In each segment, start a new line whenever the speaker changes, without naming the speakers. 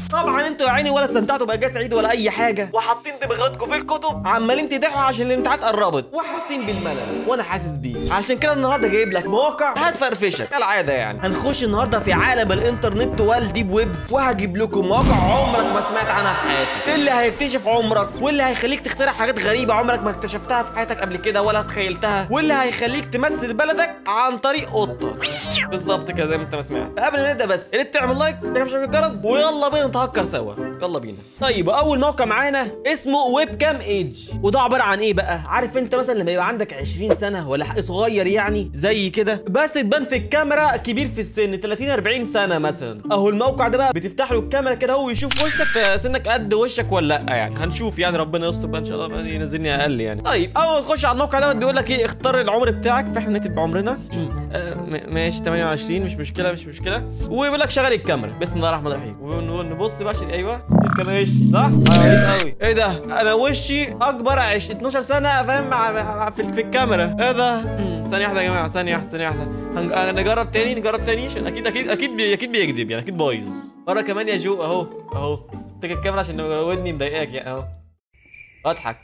طبعا انتوا يا عيني ولا استمتعتوا باجازه عيد ولا اي حاجه وحاطين دماغاتكم في الكتب عمالين تدحوا عشان الامتحانات قربت وحاسين بالملل وانا حاسس بيه عشان كده النهارده جايب لك مواقع هتفرفشك كالعاده يعني هنخش النهارده في عالم الانترنت والديب ويب وهجيب لكم مواقع عمرك ما سمعت عنها في حياتك اللي هيكتشف عمرك واللي هيخليك تخترع حاجات غريبه عمرك ما اكتشفتها في حياتك قبل كده ولا تخيلتها واللي هيخليك تمثل بلدك عن طريق قطه بالظبط كده زي ما انت ما سمعت قبل ما نبدا بس يا ريت تعمل لايك تعمل شبكه الجرس ويلا بينا نتهكر سوا يلا بينا طيب اول موقع معانا اسمه ويب كام ايج وده عباره عن ايه بقى عارف انت مثلا لما يبقى عندك 20 سنه ولا حق صغير يعني زي كده بس تبان في الكاميرا كبير في السن 30 40 سنه مثلا اهو الموقع ده بقى بتفتح له الكاميرا كده هو يشوف وشك سنك قد وشك ولا لا يعني هنشوف يعني ربنا يستر بقى ان شاء الله بقى ينزلني اقل يعني طيب اول ما تخش على الموقع دوت بيقول لك ايه اختار العمر بتاعك فاحنا نكتب عمرنا آه، م- ماشي 28 مش مشكله مش مشكله ويقول لك شغل الكاميرا بسم الله الرحمن الرحيم ونبص بقى عشان ايوه الكاميرا وش صح؟ اه وش قوي ايه ده انا وشي اكبر عش 12 سنه فاهم مع- مع- في, في الكاميرا ايه ده مم، ثانيه واحده يا جماعه ثانيه واحده ثانيه واحده هنج- آه، نجرب تاني نجرب تاني عشان اكيد اكيد اكيد بي اكيد بيكذب يعني اكيد بايظ مره كمان يا جو اهو اهو تك الكاميرا عشان ودني مضايقاك يعني اهو اضحك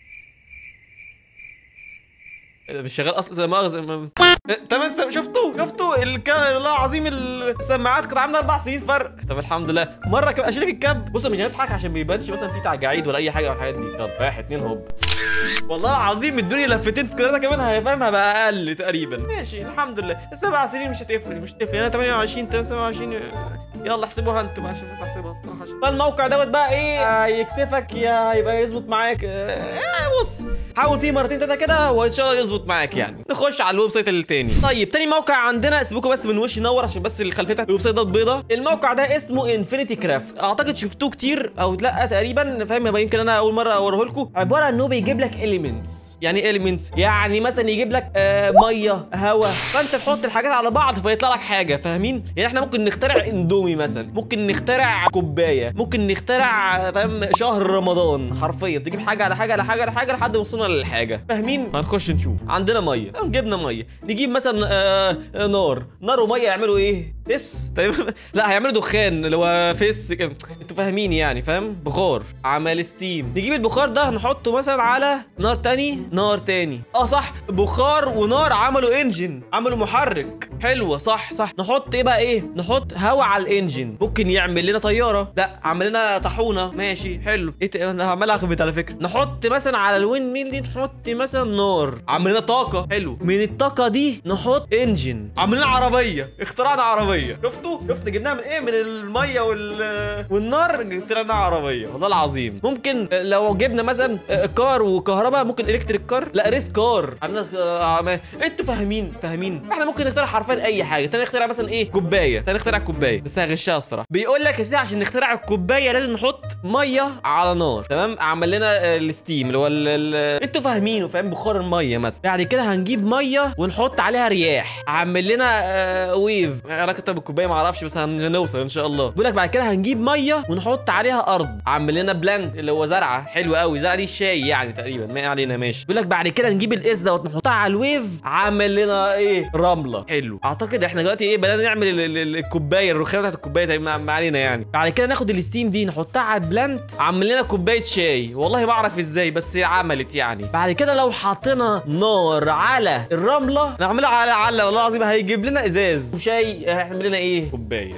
إيه ده مش شغال اصلا زي مؤاخذة م- تمام سم... شفتوا شفتوا الكاميرا والله العظيم السماعات كانت عامله اربع سنين فرق طب الحمد لله مره كمان اشيلك الكاب بص مش هنضحك عشان ما يبانش مثلا في تعجعيد ولا اي حاجه من الحاجات دي يلا واحد اتنين هوب والله العظيم الدنيا لفتين كده كمان هيفهمها بقى اقل تقريبا ماشي الحمد لله سبع سنين مش هتفرق مش هتفرق انا 28 تمام 27 يلا احسبوها انتوا عشان مش احسبها الصراحه عشان- فالموقع دوت بقى ايه هيكسفك يا هيبقى يظبط معاك آه، بص حاول فيه مرتين تلاته كده وان شاء الله يظبط معاك يعني نخش على الويب سايت التاني طيب تاني موقع عندنا سيبوكوا بس من وش ينور عشان بس الخلفيه بتاعت الويب سايت ده بيضه الموقع ده اسمه انفينيتي كرافت اعتقد شفتوه كتير او لا تقريبا فاهم يبقى يمكن انا اول مره اوريه لكم عباره عن انه بيجيب لك اليمنتس يعني ايه اليمنتس يعني مثلا يجيب لك آه ميه هواء فانت تحط الحاجات على بعض فيطلع لك حاجه فاهمين يعني احنا ممكن نخترع اندومي مثلا ممكن نخترع كوبايه ممكن نخترع آه، فاهم شهر رمضان حرفيا تجيب حاجه على حاجه على حاجه على حاجه لحد ما وصلنا للحاجه فاهمين هنخش نشوف عندنا ميه آه، جبنا ميه نجيب مثلا آه آه، نار نار وميه يعملوا ايه فس تقريبا لا هيعملوا دخان اللي هو فس كده. انتوا فاهمين يعني فاهم بخار عمل ستيم نجيب البخار ده نحطه مثلا على نار تاني نار تاني اه صح بخار ونار عملوا انجن عملوا محرك حلوه صح صح نحط ايه بقى ايه نحط هوا على الانجن ممكن يعمل لنا طياره لا عمل لنا طاحونه ماشي حلو ايه ت- انا عمال اخبط على فكره نحط مثلا على الوين ميل دي نحط مثلا نار عمل لنا طاقه حلو من الطاقه دي نحط انجن عمل لنا عربيه اخترعنا عربيه شفتوا شفت جبناها من ايه من الميه وال والنار جبت لنا عربيه والله العظيم ممكن لو جبنا مثلا كار وكهرباء ممكن الكتريك كار لا ريس كار عملنا آه، ما- انتوا فاهمين فاهمين احنا ممكن نخترع حرفيا اي حاجه تاني نخترع مثلا ايه كوبايه تاني نخترع كوبايه بس هغشها الصراحه بيقول لك يا سيدي عشان نخترع الكوبايه لازم نحط ميه على نار تمام عمل لنا آه، الستيم اللي هو ال- ال- انتوا فاهمينه فاهم بخار الميه مثلا بعد كده هنجيب ميه ونحط عليها رياح عمل لنا آه ويف انا كتب الكوبايه ما اعرفش بس هنوصل ان شاء الله بيقول لك بعد كده هنجيب ميه ونحط عليها ارض عمل لنا بلاند اللي هو زرعه حلو قوي زرعه دي الشاي يعني تقريبا ما علينا ماشي بيقول لك بعد كده نجيب القرص دوت نحطها على الويف عمل لنا ايه رمله حلو اعتقد احنا دلوقتي ايه بدانا نعمل ال- ال- ال- الكوبايه الرخامه بتاعت الكوبايه تقريبا ما- ما علينا يعني بعد كده ناخد الستيم دي نحطها على البلاند عمل لنا كوبايه شاي والله ما اعرف ازاي بس عملت يعني بعد كده لو حطينا نار على الرمله نعملها على على والله العظيم هيجيب لنا ازاز وشاي هيعمل لنا ايه كوبايه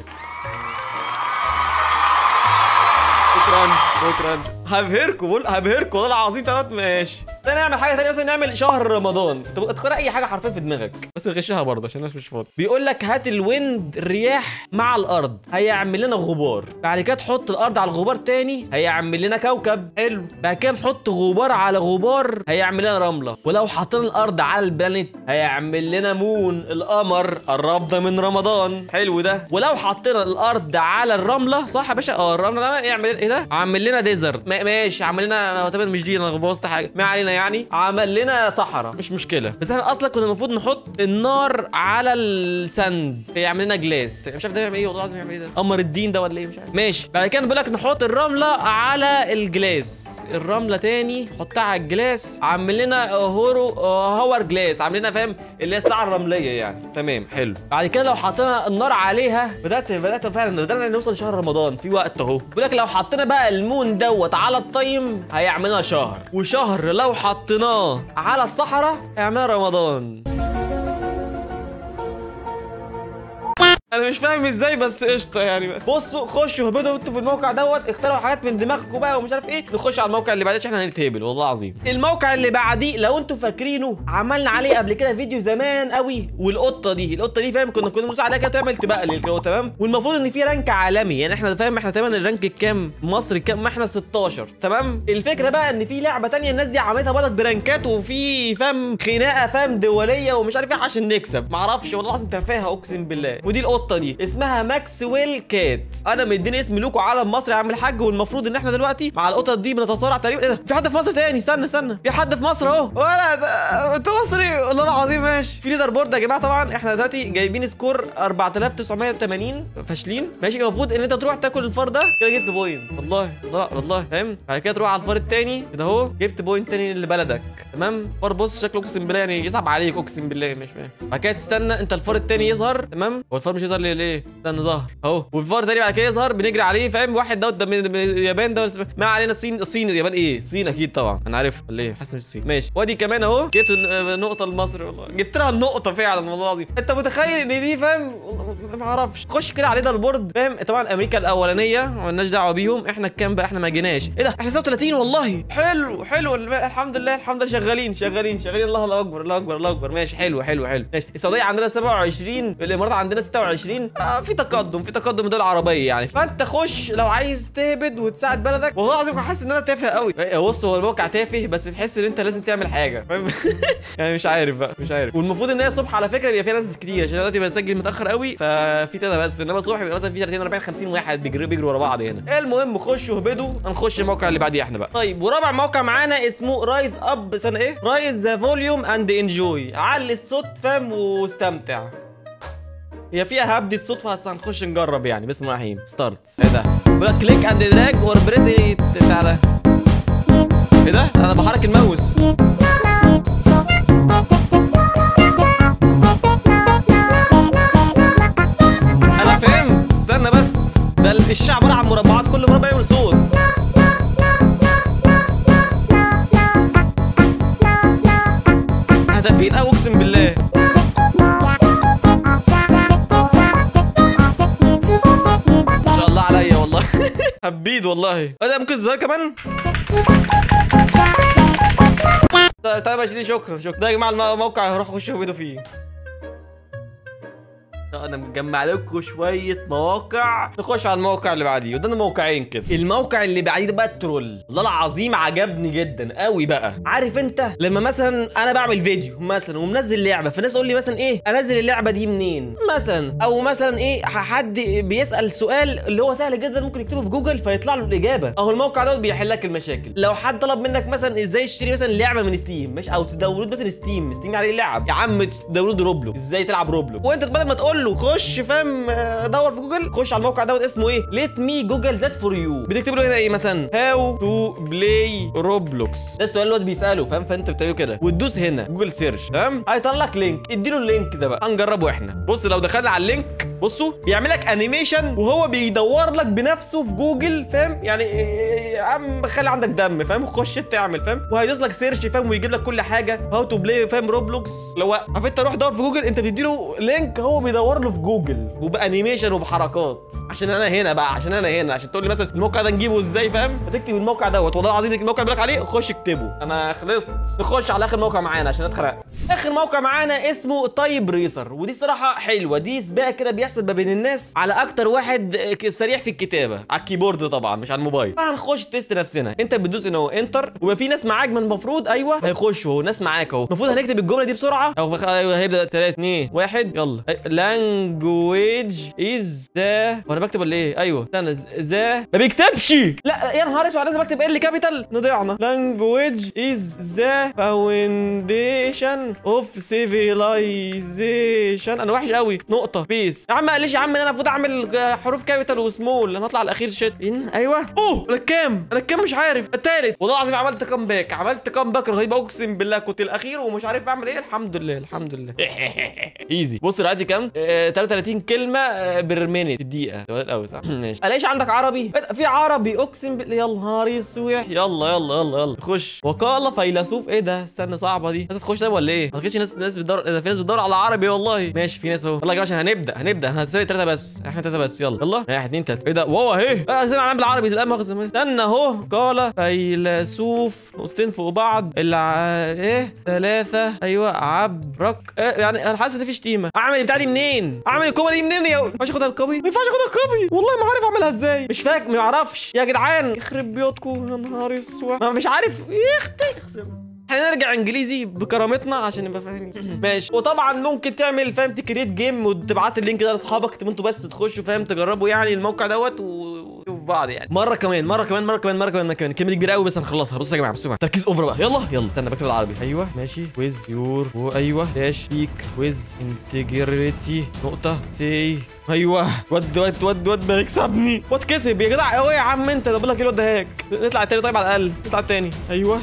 شكرا شكرا هبهركم بقول هبهركم والله العظيم تلات ماشي تاني نعمل حاجه تانية مثلا نعمل شهر رمضان طب تختار اي حاجه حرفيا في دماغك بس نغشها برضه عشان الناس مش فاضي بيقول لك هات الويند الرياح مع الارض هيعمل لنا غبار بعد كده تحط الارض على الغبار تاني هيعمل لنا كوكب حلو بعد كده نحط غبار على غبار هيعمل لنا رمله ولو حطينا الارض على البلانيت هيعمل لنا مون القمر قربنا من رمضان حلو ده ولو حطينا الارض على الرمله صح يا باشا اه الرمله ده يعمل ايه ده عمل لنا ديزرت ما- ماشي عمل لنا هو طبعا مش دي انا بوظت حاجه ما علينا لنا يعني عمل لنا صحراء مش مشكله بس احنا اصلا كنا المفروض نحط النار على السند يعمل لنا جلاس مش عارف ده يعمل ايه والله العظيم يعمل ايه ده قمر الدين ده ولا ايه مش عارف ماشي بعد كده بيقول لك نحط الرمله على الجلاس الرمله تاني نحطها على الجلاس عامل لنا هورو هاور جلاس عامل لنا فاهم اللي هي الساعه الرمليه يعني تمام حلو بعد كده لو حطينا النار عليها بدات بدات فعلا بدانا نوصل شهر رمضان في وقت اهو بيقول لك لو حطينا بقى المون دوت على الطيم هيعمل لنا شهر وشهر لو حطيناه على الصحراء هيعمل لنا رمضان انا مش فاهم ازاي بس قشطه يعني بصوا خشوا اهبطوا انتوا في الموقع دوت اختاروا حاجات من دماغكم بقى ومش عارف ايه نخش على الموقع اللي بعديه عشان احنا هنتهبل والله العظيم الموقع اللي بعديه لو انتوا فاكرينه عملنا عليه قبل كده فيديو زمان قوي والقطه دي القطه دي فاهم كنا كنا بندوس عليها كده تعمل تبقلل كده تمام والمفروض ان في رانك عالمي يعني احنا فاهم احنا تقريبا الرانك الكام مصري كام ما احنا 16 تمام الفكره بقى ان في لعبه تانية الناس دي عملتها برضك برانكات وفي فاهم خناقه فاهم دوليه ومش عارف ايه عشان نكسب معرفش والله العظيم تفاهه اقسم بالله ودي القطه دي اسمها ماكسويل كات انا مديني اسم لوكو عالم مصري يا عم الحاج والمفروض ان احنا دلوقتي مع القطط دي بنتصارع تقريبا ايه ده في حد في مصر تاني استنى استنى في حد في مصر اهو ولا ده انت مصري والله العظيم ماشي في ليدر بورد يا جماعه طبعا احنا دلوقتي جايبين سكور 4980 فاشلين ماشي المفروض ان انت تروح تاكل الفار ده كده جبت بوينت والله والله والله فاهم بعد كده تروح على الفار التاني كده اهو جبت بوينت تاني لبلدك تمام فار بص شكله اقسم بالله يعني يصعب عليك اقسم بالله مش فاهم بعد كده تستنى انت الفار التاني يظهر تمام هو الفار مش يظهر ليه ليه استنى ظهر اهو والفار تاني بعد كده يظهر بنجري عليه فاهم واحد دوت ده من من اليابان ده ولا اسمه- ما علينا الصين الصين اليابان ايه الصين اكيد طبعا انا عارف ولا ايه حاسس مش الصين ماشي وادي كمان اهو جبت ن- نقطه لمصر والله جبت لها النقطه فعلا والله العظيم انت متخيل ان دي فاهم والله ما اعرفش خش كده على ده البورد فاهم طبعا امريكا الاولانيه مالناش دعوه بيهم احنا الكام بقى احنا ما جيناش ايه ده احنا 37 والله حلو حلو الحمد لله الحمد لله شغالين شغالين شغالين الله الله اكبر الله اكبر الله اكبر ماشي حلو حلو حلو ماشي السعوديه عندنا 27 الامارات عندنا 26 آه في تقدم في تقدم دول عربيه يعني فانت خش لو عايز تهبد وتساعد بلدك والله العظيم حاسس ان انا تافه قوي بص هو الموقع تافه بس تحس ان انت لازم تعمل حاجه فاهم يعني مش عارف بقى مش عارف والمفروض ان هي الصبح على فكره بيبقى فيها ناس كتير عشان أنا دلوقتي بسجل متاخر قوي ففي كده بس انما الصبح بيبقى مثلا في 30 40 50 واحد بيجروا بيجروا ورا بعض هنا المهم خشوا اهبدوا هنخش الموقع اللي بعديه احنا بقى طيب ورابع موقع معانا اسمه رايز اب سنه ايه رايز ذا فوليوم اند انجوي علي الصوت فاهم واستمتع هي فيها هبدة صدفة بس هنخش نجرب يعني بسم الله الرحمن الرحيم ستارت ايه ده؟ بيقول لك كليك اند دراج اور بريس ايه بتاع ده؟ ايه ده؟ انا بحرك الماوس انا فهمت استنى بس ده الشعب عبارة عن مربعات كل مربع يعمل صوت هدفين قوي اقسم بالله ما شاء الله عليا والله هبيد والله ايه ده ممكن تظهر كمان طيب طيب يا شيرين شكرا شكرا ده يا جماعه المو- الموقع هروح اخش فيديو فيه لا، انا مجمع لكم شويه مواقع نخش على الموقع اللي بعديه قدامنا موقعين كده الموقع اللي بعديه ده بقى الترول والله العظيم عجبني جدا قوي بقى عارف انت لما مثلا انا بعمل فيديو مثلا ومنزل لعبه فالناس تقول لي مثلا ايه انزل اللعبه دي منين مثلا او مثلا ايه ح- حد بيسال سؤال اللي هو سهل جدا ممكن يكتبه في جوجل فيطلع له الاجابه اهو الموقع دوت بيحل لك المشاكل لو حد طلب منك مثلا ازاي تشتري مثلا لعبه من ستيم مش او تداونلود مثلا ستيم ستيم عليه لعب يا عم تداونلود روبلوكس ازاي تلعب روبلوكس وانت بدل ما تقول له خش فاهم آه، دور في جوجل خش على الموقع دوت اسمه ايه ليت مي جوجل ذات فور يو بتكتب له هنا ايه مثلا هاو تو بلاي روبلوكس ده السؤال اللي الواد بيساله فاهم فانت بتعمله كده وتدوس هنا جوجل سيرش تمام هيطلع لك لينك اديله اللينك ده بقى هنجربه احنا بص لو دخلنا على اللينك بصوا بيعمل لك انيميشن وهو بيدور لك بنفسه في جوجل فاهم يعني إيه، يا عم خلي عندك دم فاهم خش انت اعمل فاهم وهيدوس لك سيرش فاهم ويجيب لك كل حاجه هاو تو بلاي فاهم روبلوكس لو عارف انت روح دور في جوجل انت بتديله لينك هو بيدور له في جوجل وبانيميشن وبحركات عشان انا هنا بقى عشان انا هنا عشان تقول لي مثلا الموقع ده نجيبه ازاي فاهم هتكتب الموقع دوت والله العظيم الموقع اللي بيقول لك عليه خش اكتبه انا خلصت نخش على اخر موقع معانا عشان اتخرقت اخر موقع معانا اسمه تايب ريسر ودي صراحه حلوه دي سباق كده بيحصل بيحصل ما بين الناس على اكتر واحد آه، ك- سريع في الكتابه على الكيبورد طبعا مش على الموبايل فهنخش تيست نفسنا انت بتدوس ان هو انتر ويبقى في ناس معاك من المفروض ايوه هيخشوا اهو ناس معاك اهو المفروض هنكتب الجمله دي بسرعه او فخ- ايوه هيبدا 3 2 1 يلا لانجويج از ذا وانا بكتب ولا ايه ايوه استنى ذا ما بيكتبش لا يا نهار اسود لازم اكتب ال كابيتال نضيعنا لانجويج از ذا فاونديشن اوف سيفيلايزيشن انا وحش قوي نقطه بيس يا عم ما قاليش يا عم ان انا المفروض اعمل آه، حروف كابيتال وسمول انا هطلع الاخير شيت ان ايوه اوه انا الكام انا الكام مش عارف التالت والله العظيم عملت كامباك عملت كامباك رهيب اقسم بالله كنت الاخير ومش عارف اعمل ايه الحمد لله الحمد لله ايزي بص دلوقتي كام آه 33 كلمه آه بالمينت الدقيقه ده قوي صح ماشي الاقيش عندك عربي إيه ده؟ في عربي اقسم بالله يا نهار يسوح يلا يلا يلا يلا خش وقال فيلسوف ايه ده استنى صعبه دي انت تخش ده ولا ايه ما تخش ناس ناس بتدور إيه ده في ناس بتدور على عربي والله ماشي في ناس اهو يلا يا جماعه عشان هنبدا هنبدا هنسوي ثلاثه بس احنا ثلاثه بس يلا يلا واحد اثنين ثلاثه ايه ده واو اهي اه سمع عن بالعربي لا مؤاخذه استنى اهو قال فيلسوف نقطتين فوق بعض الع... ايه ثلاثه ايوه عبرك إيه يعني انا حاسس ان في شتيمه اعمل البتاع دي منين اعمل الكومه دي منين يا ما ينفعش اخدها بالكوبي ما ينفعش اخدها كوبي والله ما عارف اعملها ازاي مش فاكر ما اعرفش يا جدعان يخرب بيوتكم يا نهار اسود ما مش عارف يا اختي اخسر احنا نرجع انجليزي بكرامتنا عشان نبقى فاهمين ماشي وطبعا ممكن تعمل فاهم تكريت جيم وتبعت اللينك ده لاصحابك تبقوا انتوا بس تخشوا فاهم تجربوا يعني الموقع دوت وشوفوا بعض يعني مره كمان مره كمان مره كمان مره كمان مره كمان الكلمه دي كبيره قوي بس هنخلصها بصوا يا جماعه بصوا يا جماعة. تركيز اوفر بقى يلا يلا استنى بكتب العربي ايوه ماشي ويز يور وايوه داش بيك ويز انتجريتي نقطه سي ايوه ود ود ود ود بيكسبني واد كسب يا جدع ايه يا عم انت ده بقول لك ايه الواد ده هاك نطلع التاني طيب على الاقل نطلع التاني ايوه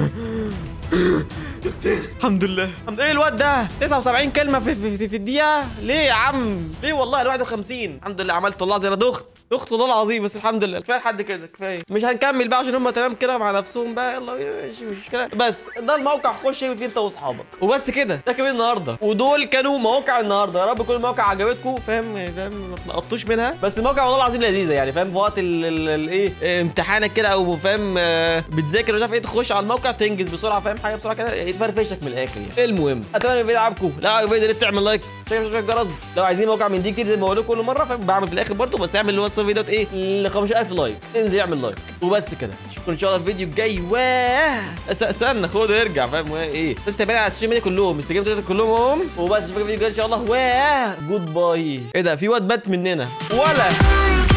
الحمد لله الحمد ايه الواد ده 79 كلمه في, في, في, في الدقيقه ليه يا عم ليه والله ال 51 الحمد لله عملت والله زي انا دخت دخت والله العظيم بس الحمد لله كفايه لحد كده كفايه مش هنكمل بقى عشان هم تمام كده مع نفسهم بقى يلا مش مشكله بس ده الموقع خش اعمل فيه انت واصحابك وبس كده ده كمان النهارده ودول كانوا مواقع النهارده يا رب كل المواقع عجبتكم فاهم فاهم ما تنقطوش منها بس الموقع والله العظيم لذيذه يعني فاهم في وقت ال- ال- الايه امتحانك كده او فاهم آه، بتذاكر مش عارف ايه تخش على الموقع تنجز بسرعه فاهم حاجه بسرعه كده يتفرفشك من الاخر يعني المهم اتمنى الفيديو عجبكم لا عجب الفيديو يا ريت تعمل لايك شايف شايف الجرس لو عايزين موقع من دي كتير زي ما بقول لكم كل مره فاهم بعمل في الاخر برضه بس اعمل اللي هو الصف فيديوهات ايه ل 15000 لايك انزل اعمل لايك وبس كده اشوفكم ان شاء الله في الفيديو الجاي واه اس- استنى خد ارجع فاهم واه ايه بس تابعني على السوشيال ميديا كلهم انستجرام تويتر كلهم وبس اشوفك في الفيديو الجاي ان شاء الله واه جود باي ايه ده في واد بات مننا ولا